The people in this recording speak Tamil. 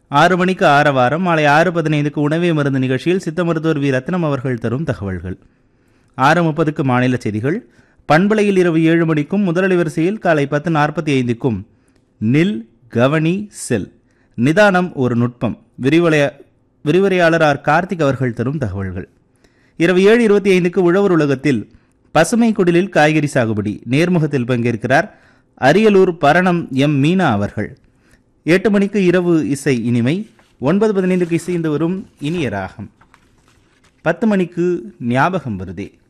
ஆறு மணிக்கு ஆரவாரம் மாலை ஆறு பதினைந்துக்கு உணவே மருந்து நிகழ்ச்சியில் சித்த மருத்துவர் வி ரத்னம் அவர்கள் தரும் தகவல்கள் ஆறு முப்பதுக்கு மாநில செய்திகள் பண்பலையில் இரவு ஏழு மணிக்கும் முதலளி வரிசையில் காலை பத்து நாற்பத்தி ஐந்துக்கும் நில் கவனி செல் நிதானம் ஒரு நுட்பம் விரிவலைய விரிவுரையாளர் ஆர் கார்த்திக் அவர்கள் தரும் தகவல்கள் இரவு ஏழு இருபத்தி ஐந்துக்கு உழவர் உலகத்தில் பசுமை குடிலில் காய்கறி சாகுபடி நேர்முகத்தில் பங்கேற்கிறார் அரியலூர் பரணம் எம் மீனா அவர்கள் எட்டு மணிக்கு இரவு இசை இனிமை ஒன்பது பதினைந்துக்கு இசைந்து வரும் இனிய ராகம் பத்து மணிக்கு ஞாபகம் வருதே